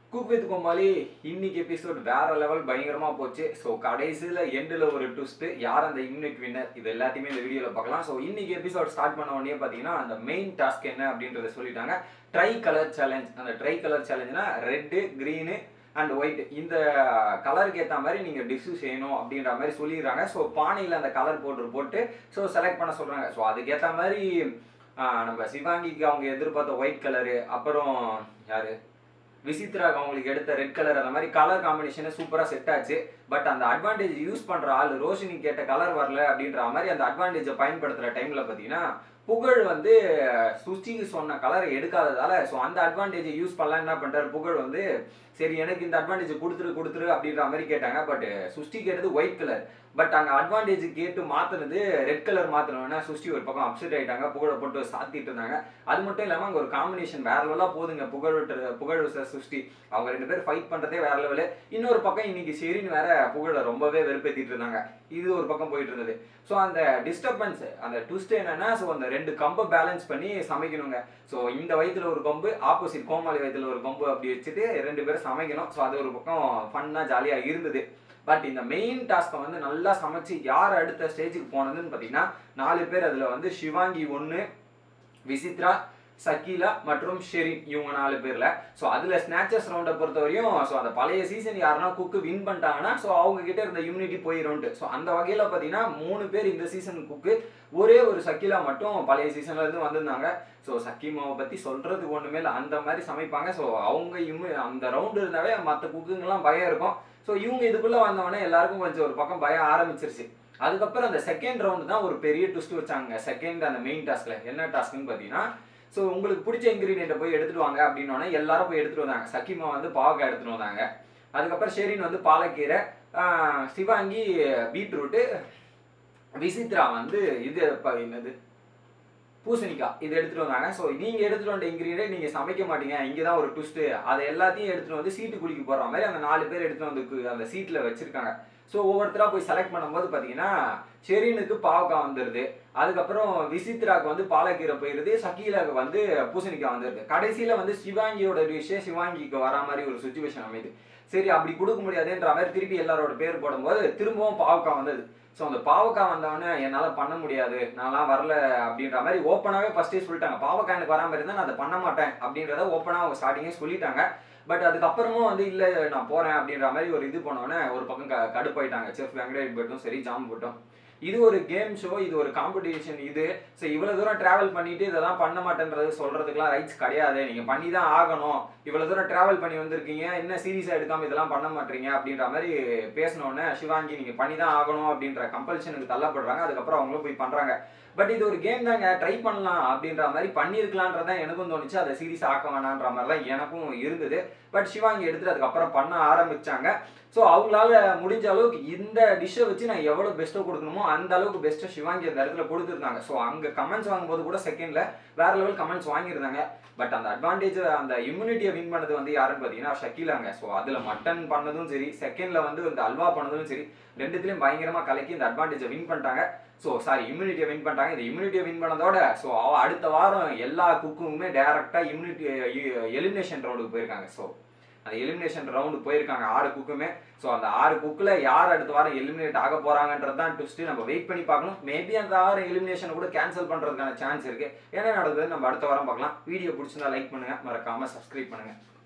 cook with கோமாளி இன்னைக்கு episode வேற level பயங்கரமா போச்சு ஸோ கடைசியில் எண்டில் ஒரு ட்விஸ்ட் யார் அந்த யூனிட் வின்னர் இது எல்லாத்தையுமே இந்த வீடியோவில் பார்க்கலாம் ஸோ இன்னைக்கு எபிசோட் ஸ்டார்ட் பண்ண உடனே பார்த்தீங்கன்னா அந்த மெயின் டாஸ்க் என்ன அப்படின்றத சொல்லிட்டாங்க ட்ரை கலர் சேலஞ்ச் அந்த ட்ரை கலர் சேலஞ்ச்னா ரெட்டு க்ரீனு அண்ட் ஒயிட் இந்த கலருக்கு ஏற்ற மாதிரி நீங்கள் டிஷ்ஷு செய்யணும் அப்படின்ற மாதிரி சொல்லிடுறாங்க ஸோ பானையில் அந்த கலர் போட்டு போட்டு ஸோ செலக்ட் பண்ண சொல்கிறாங்க ஸோ அதுக்கேற்ற மாதிரி ஆஹ், நம்ம சிவாங்கிக்கு அவங்க எதிர்பார்த்த ஒயிட் கலரு அப்புறம் யாரு விசித்ராக்கு அவங்களுக்கு எடுத்த ரெட் கலர் அந்த மாதிரி கலர் காம்பினேஷனே சூப்பராக செட் ஆச்சு பட் அந்த அட்வான்டேஜ் யூஸ் பண்ணுற ஆள் ரோஷினி கேட்ட கலர் வரல அப்படின்ற மாதிரி அந்த அட்வான்டேஜை பயன்படுத்துகிற டைமில் பார்த்தீங்கன்னா புகழ் வந்து சுச்சிக்கு சொன்ன கலரை எடுக்காததால ஸோ அந்த அட்வான்டேஜை யூஸ் பண்ணலாம் என்ன பண்ணிட்டாரு புகழ் வந்து சரி எனக்கு இந்த அட்வான்டேஜ் கொடுத்துரு கொடுத்துரு அப்படின்ற மாதிரி கேட்டாங்க பட் சுஷ்டி கேட்டது ஒயிட் கலர் பட் அங்கே அட்வான்டேஜ் கேட்டு மாற்றினது ரெட் கலர் மாற்றணும்னா சுஷ்டி ஒரு பக்கம் அப்செட் ஆயிட்டாங்க புகழை போட்டு சாத்திட்டு இருந்தாங்க அது மட்டும் இல்லாமல் அங்கே ஒரு காம்பினேஷன் வேற லெவலாக போதுங்க புகழ் விட்டு புகழ் versus சுஷ்டி அவங்க ரெண்டு பேரும் ஃபைட் பண்ணுறதே வேற லெவலு இன்னொரு பக்கம் இன்னைக்கு ஷெரின் வேற புகழை ரொம்பவே வெறுப்பேற்றிட்டு இருந்தாங்க இது ஒரு பக்கம் போயிட்டு இருந்தது ஸோ அந்த டிஸ்டர்பன்ஸ் அந்த ட்விஸ்ட் என்னன்னா ஸோ அந்த ரெண்டு கம்பை பேலன்ஸ் பண்ணி சமைக்கணுங்க ஸோ இந்த வயிற்றுல ஒரு கொம்பு ஆப்போசிட் கோமாளி வயிற்றுல ஒரு கொம்பு அப்படி வச்சுட்டு ரெண்டு பேரும் சமைக்கணும் ஸோ அது ஒரு பக்கம் ஃபன்னாக ஜாலியாக இருந்தது பட் இந்த மெயின் டாஸ்க்கை வந்து நல்லா சமைச்சு யார் அடுத்த ஸ்டேஜுக்கு போனதுன்னு பார்த்தீங்கன்னா நாலு பேர் அதில் வந்து சிவாங்கி ஒன்று விசித்ரா சக்கீலா மற்றும் ஷெரின் இவங்க நாலு பேர்ல ஸோ அதுல ஸ்நாச்சஸ் ரவுண்டை பொறுத்த வரையும் ஸோ அந்த பழைய சீசன் யாருன்னா குக்கு வின் பண்ணிட்டாங்கன்னா ஸோ அவங்க கிட்ட இருந்த இம்யூனிட்டி போயிரும்ட்டு ஸோ அந்த வகையில பார்த்தீங்கன்னா மூணு பேர் இந்த சீசன் குக்கு ஒரே ஒரு சக்கீலா மட்டும் பழைய சீசன்ல இருந்து வந்திருந்தாங்க ஸோ சக்கீமாவை பத்தி சொல்றதுக்கு ஒண்ணுமே இல்லை அந்த மாதிரி சமைப்பாங்க ஸோ அவங்க இம்மு அந்த ரவுண்டு இருந்தாவே மற்ற குக்குங்கெல்லாம் பயம் இருக்கும் ஸோ இவங்க இதுக்குள்ள வந்தவொடனே எல்லாருக்கும் கொஞ்சம் ஒரு பக்கம் பயம் ஆரம்பிச்சிருச்சு அதுக்கப்புறம் அந்த செகண்ட் ரவுண்டு தான் ஒரு பெரிய ட்விஸ்ட் வச்சாங்க செகண்ட் அந்த மெயின் டாஸ்க்ல என்ன டாஸ்க்னு பார்த்தீங்கன்னா ஸோ உங்களுக்கு பிடிச்ச இன்கிரீடியண்ட்டை போய் எடுத்துட்டு வாங்க அப்படின்னோடனே எல்லாரும் போய் எடுத்துட்டு வந்தாங்க சக்கிமா வந்து பாவக்காய் எடுத்துட்டு வந்தாங்க அதுக்கப்புறம் ஷெரின் வந்து பாலக்கீரை ஆஹ் சிவாங்கி பீட்ரூட்டு விசித்ரா வந்து இது ப- என்னது பூசணிக்காய் இது எடுத்துட்டு வந்தாங்க ஸோ நீங்க எடுத்துட்டு வந்த இன்கிரீடியன்ட் நீங்க சமைக்க மாட்டீங்க இங்கே தான் ஒரு ட்விஸ்ட் அதை எல்லாத்தையும் எடுத்துட்டு வந்து சீட்டு குளிக்க போற மாதிரி அந்த நாலு பேர் எடுத்துட்டு வந்து கு- அந்த சீட்ல வச்சிருக்காங்க ஸோ ஒவ்வொருத்தரா போய் செலக்ட் பண்ணும்போது பார்த்தீங்கன்னா ஷெரீனுக்கு பாவக்காய் வந்துடுது அதுக்கப்புறம் விசித்ராக்கு வந்து பாலக்கீரை போயிருது சக்கீலாக்கு வந்து பூசணிக்காய் வந்துடுது கடைசியில வந்து சிவாங்கியோட விஷயம் சிவாங்கிக்கு வரா மாதிரி ஒரு சுச்சுவேஷன் அமைது சரி அப்படி கொடுக்க முடியாதுன்ற மாதிரி திருப்பி எல்லாரோட பேர் போடும்போது திரும்பவும் பாவக்காய் வந்தது ஸோ அந்த பாவக்காய் வந்தவொடனே என்னால் பண்ண முடியாது நான்லாம் வரல அப்படின்ற மாதிரி ஓப்பனாகவே ஃபஸ்ட்டே சொல்லிட்டாங்க பாவக்காய் எனக்கு வராமல் இருந்தால் நான் அதை பண்ண மாட்டேன் அப்படின்றத ஓப்பனாக அவங்க ஸ்டார்டிங்கே சொல்லிட்டாங்க பட் அதுக்கப்புறமும் வந்து இல்லை நான் போகிறேன் அப்படின்ற மாதிரி ஒரு இது பண்ணோன்னே ஒரு பக்கம் க கடுப்பாயிட்டாங்க செஃப் வெங்கடேஷ் பட்டும் சரி ஜாம் பட்டும் இது ஒரு கேம் ஷோ இது ஒரு காம்படிஷன் இது ஸோ இவ்வளோ தூரம் ட்ராவல் பண்ணிட்டு இதெல்லாம் பண்ண மாட்டேன்றது சொல்றதுக்குலாம் ரைட்ஸ் கிடையாது நீங்கள் பண்ணி தான் ஆகணும் இவ்வளோ தூரம் ட்ராவல் பண்ணி வந்திருக்கீங்க என்ன சீரியஸாக எடுக்காம இதெல்லாம் பண்ண மாட்டீங்க அப்படின்ற மாதிரி பேசினோடனே சிவாங்கி நீங்கள் பண்ணி தான் ஆகணும் அப்படின்ற கம்பல்ஷனுக்கு தள்ளப்படுறாங்க அதுக்கப்புறம் அவங்களும் போய் பண்ணுறாங்க பட் இது ஒரு கேம் தாங்க ட்ரை பண்ணலாம் அப்படின்ற மாதிரி பண்ணியிருக்கலான்றதான் எனக்கும் தோணுச்சு அதை சீரியஸ் ஆக்க வேணான்ற மாதிரி தான் எனக்கும் இருந்தது பட் சிவாங்கி எடுத்துட்டு அதுக்கப்புறம் பண்ண ஆரம்பிச்சாங்க ஸோ அவங்களால முடிஞ்ச அளவுக்கு இந்த டிஷ்ஷை வச்சு நான் எவ்வளோ பெஸ்ட்டோ கொடுக்கணுமோ அந்த அளவுக்கு பெஸ்ட்டை சிவாங்கி அந்த இடத்துல கொடுத்துருந்தாங்க ஸோ அங்கே கமெண்ட்ஸ் வாங்கும்போது கூட செகண்டில் வேற லெவல் கமெண்ட்ஸ் வாங்கியிருந்தாங்க பட் அந்த அட்வான்டேஜ் அந்த இம்யூனிட்டியை வின் பண்ணது வந்து யாருன்னு பார்த்தீங்கன்னா ஷக்கீலாங்க ஸோ அதில் மட்டன் பண்ணதும் சரி செகண்டில் வந்து இந்த அல்வா பண்ணதும் சரி ரெண்டுத்துலேயும் பயங்கரமாக கலக்கி இந்த அட்வான்டேஜை வின் பண்ணிட்டாங்க ஸோ சாரி இம்யூனிட்டியை வின் பண்ணிட்டாங்க இந்த இம்யூனிட்டியை வின் பண்ணதோட ஸோ அடுத்த வாரம் எல்லா குக்குமே டேரெக்டாக இம்யூனிட்டி எலிமினேஷன் ரவுண்டுக்கு போயிருக்காங்க ஸோ அந்த எலிமினேஷன் ரவுண்டு போயிருக்காங்க ஆறு குக்குமே ஸோ அந்த ஆறு குக்கில் யார் அடுத்த வாரம் எலிமினேட் ஆக போறாங்கன்றது தான் ட்விஸ்ட் நம்ம வெயிட் பண்ணி பார்க்கணும் மேபி அந்த வாரம் எலிமினேஷன் கூட கேன்சல் பண்றதுக்கான சான்ஸ் இருக்கு என்ன நடக்குது நம்ம அடுத்த வாரம் பார்க்கலாம் வீடியோ பிடிச்சிருந்தா லைக் பண்ணுங்க மறக்காம சப்ஸ்கிரைப் பண்ணுங்க